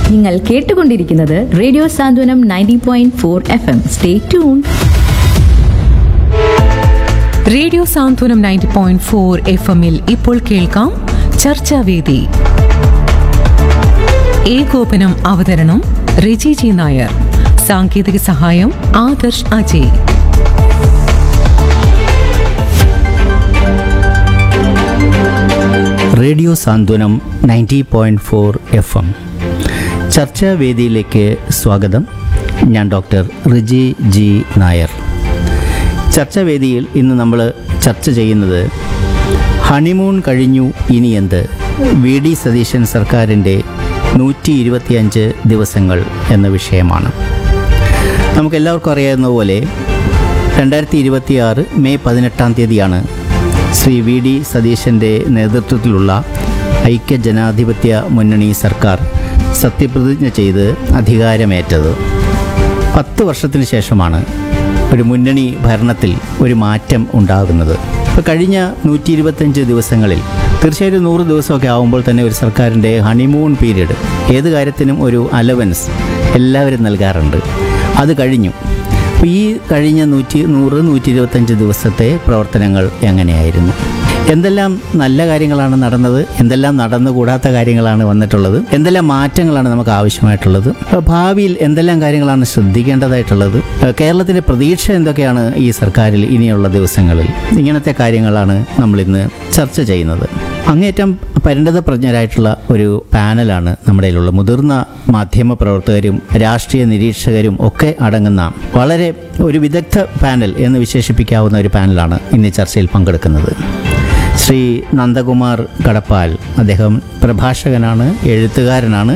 നിങ്ങൾ കേട്ടുകൊണ്ടിരിക്കുന്നത് radio Santhwanam ninety point four F M stay tune radio Santhwanam ninety point four F എമ്മിൽ ഇപ്പോൾ കേൾക്കാം ചർച്ചാവേദി ഏകോപനം അവതരണം റിജി ജി നായർ സാങ്കേതിക സഹായം Adarsh Ajay radio Santhwanam ninety point four F M ചർച്ചാവേദിയിലേക്ക് സ്വാഗതം ഞാൻ ഡോക്ടർ റിജി ജി നായർ ചർച്ചാവേദിയിൽ ഇന്ന് നമ്മൾ ചർച്ച ചെയ്യുന്നത് ഹണിമൂൺ കഴിഞ്ഞു ഇനി എന്ത് വി ഡി സതീശൻ സർക്കാരിൻ്റെ നൂറ്റി ഇരുപത്തിയഞ്ച് ദിവസങ്ങൾ എന്ന വിഷയമാണ് നമുക്കെല്ലാവർക്കും അറിയാവുന്ന പോലെ രണ്ടായിരത്തി ഇരുപത്തിയാറ് മെയ് പതിനെട്ടാം തീയതിയാണ് ശ്രീ വി ഡി സതീശൻ്റെ നേതൃത്വത്തിലുള്ള ഐക്യ ജനാധിപത്യ മുന്നണി സർക്കാർ സത്യപ്രതിജ്ഞ ചെയ്ത് അധികാരമേറ്റത് പത്ത് വർഷത്തിന് ശേഷമാണ് ഒരു മുന്നണി ഭരണത്തിൽ ഒരു മാറ്റം ഉണ്ടാകുന്നത് ഇപ്പോൾ കഴിഞ്ഞ നൂറ്റി ഇരുപത്തഞ്ച് ദിവസങ്ങളിൽ തീർച്ചയായിട്ടും നൂറ് ദിവസമൊക്കെ ആകുമ്പോൾ തന്നെ ഒരു സർക്കാരിൻ്റെ ഹണിമൂൺ പീരീഡ് ഏത് കാര്യത്തിനും ഒരു അലവൻസ് എല്ലാവരും നൽകാറുണ്ട് അത് കഴിഞ്ഞു അപ്പോൾ ഈ കഴിഞ്ഞ നൂറ്റി നൂറ് നൂറ്റി ഇരുപത്തഞ്ച് ദിവസത്തെ പ്രവർത്തനങ്ങൾ എങ്ങനെയായിരുന്നു എന്തെല്ലാം നല്ല കാര്യങ്ങളാണ് നടന്നത് എന്തെല്ലാം നടന്നുകൂടാത്ത കാര്യങ്ങളാണ് വന്നിട്ടുള്ളത് എന്തെല്ലാം മാറ്റങ്ങളാണ് നമുക്ക് ആവശ്യമായിട്ടുള്ളത് അപ്പോൾ ഭാവിയിൽ എന്തെല്ലാം കാര്യങ്ങളാണ് ശ്രദ്ധിക്കേണ്ടതായിട്ടുള്ളത് ഏഹ് കേരളത്തിൻ്റെ പ്രതീക്ഷ എന്തൊക്കെയാണ് ഈ സർക്കാരിൽ ഇനിയുള്ള ദിവസങ്ങളിൽ ഇങ്ങനത്തെ കാര്യങ്ങളാണ് നമ്മളിന്ന് ചർച്ച ചെയ്യുന്നത് അങ്ങേറ്റം പരിണതപ്രജ്ഞരായിട്ടുള്ള ഒരു പാനലാണ് നമ്മുടെ കയ്യിലുള്ള മുതിർന്ന മാധ്യമ പ്രവർത്തകരും രാഷ്ട്രീയ നിരീക്ഷകരും ഒക്കെ അടങ്ങുന്ന വളരെ ഒരു വിദഗ്ധ പാനൽ എന്ന് വിശേഷിപ്പിക്കാവുന്ന ഒരു പാനലാണ് ഇന്ന് ഈ ചർച്ചയിൽ പങ്കെടുക്കുന്നത് ശ്രീ നന്ദകുമാർ കടപ്പാൽ അദ്ദേഹം പ്രഭാഷകനാണ് എഴുത്തുകാരനാണ്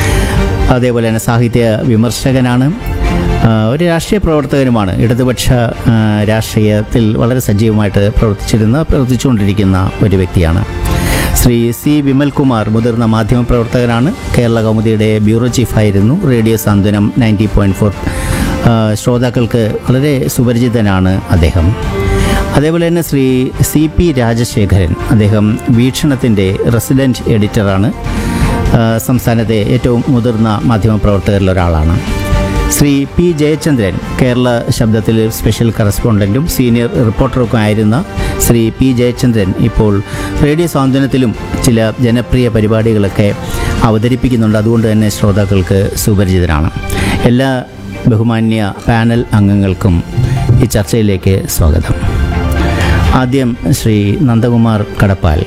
അതേപോലെ തന്നെ സാഹിത്യ വിമർശകനാണ് ആ, ഒരു രാഷ്ട്രീയ പ്രവർത്തകനുമാണ് ഇടതുപക്ഷ ആ, രാഷ്ട്രീയത്തിൽ വളരെ സജീവമായിട്ട് പ്രവർത്തിച്ചിരുന്ന പ്രവർത്തിച്ചുകൊണ്ടിരിക്കുന്ന ഒരു വ്യക്തിയാണ് ശ്രീ സി വിമൽകുമാർ മുതിർന്ന മാധ്യമപ്രവർത്തകനാണ് കേരള കൗമുദിയുടെ ബ്യൂറോ ചീഫായിരുന്നു radio Santhwanam ninety point four ശ്രോതാക്കൾക്ക് വളരെ സുപരിചിതനാണ് അദ്ദേഹം അതേപോലെ തന്നെ ശ്രീ സി പി രാജശേഖരൻ അദ്ദേഹം വീക്ഷണത്തിൻ്റെ റെസിഡൻറ്റ് എഡിറ്ററാണ് ആ, സംസ്ഥാനത്തെ ഏറ്റവും മുതിർന്ന മാധ്യമപ്രവർത്തകരിൽ ഒരാളാണ് ശ്രീ പി ജയചന്ദ്രൻ കേരള ശബ്ദത്തിൽ സ്പെഷ്യൽ കറസ്പോണ്ടൻറ്റും സീനിയർ റിപ്പോർട്ടറും ആയിരുന്ന ശ്രീ പി ജയചന്ദ്രൻ ഇപ്പോൾ റേഡിയോ സാന്ത്വനത്തിലും ചില ജനപ്രിയ പരിപാടികളൊക്കെ അവതരിപ്പിക്കുന്നുണ്ട് അതുകൊണ്ട് തന്നെ ശ്രോതാക്കൾക്ക് സുപരിചിതരാണ് എല്ലാ ബഹുമാന്യ പാനൽ അംഗങ്ങൾക്കും ഈ ചർച്ചയിലേക്ക് സ്വാഗതം ആദ്യം ശ്രീ നന്ദകുമാർ കടപ്പാൽ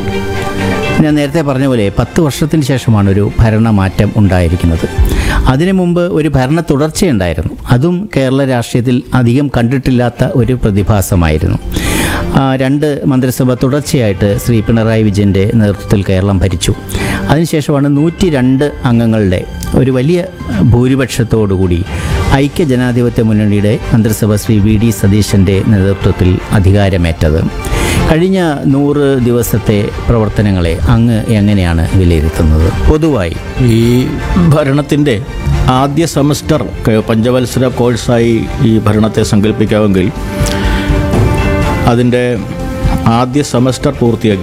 ഞാൻ നേരത്തെ പറഞ്ഞ പോലെ പത്ത് വർഷത്തിന് ശേഷമാണ് ഒരു ഭരണമാറ്റം ഉണ്ടായിരിക്കുന്നത് അതിനു മുമ്പ് ഒരു ഭരണ തുടർച്ചയുണ്ടായിരുന്നു അതും കേരള രാഷ്ട്രീയത്തിൽ അധികം കണ്ടിട്ടില്ലാത്ത ഒരു പ്രതിഭാസമായിരുന്നു ആ, രണ്ട് മന്ത്രിസഭ തുടർച്ചയായിട്ട് ശ്രീ പിണറായി വിജയൻ്റെ നേതൃത്വത്തിൽ കേരളം ഭരിച്ചു അതിനുശേഷമാണ് നൂറ്റി രണ്ട് അംഗങ്ങളുടെ ഒരു വലിയ ഭൂരിപക്ഷത്തോടുകൂടി ഐക്യ ജനാധിപത്യ മുന്നണിയുടെ മന്ത്രിസഭ ശ്രീ വി ഡി സതീശൻ്റെ നേതൃത്വത്തിൽ അധികാരമേറ്റത് കഴിഞ്ഞ നൂറ് ദിവസത്തെ പ്രവർത്തനങ്ങളെ അങ്ങ് എങ്ങനെയാണ് വിലയിരുത്തുന്നത് പൊതുവായി ഈ ഭരണത്തിൻ്റെ ആദ്യ സെമസ്റ്റർ ക- പഞ്ചവത്സര കോഴ്സായി ഈ ഭരണത്തെ സങ്കല്പിക്കാമെങ്കിൽ അതിൻ്റെ ആദ്യ സെമസ്റ്റർ പൂർത്തിയാക്കി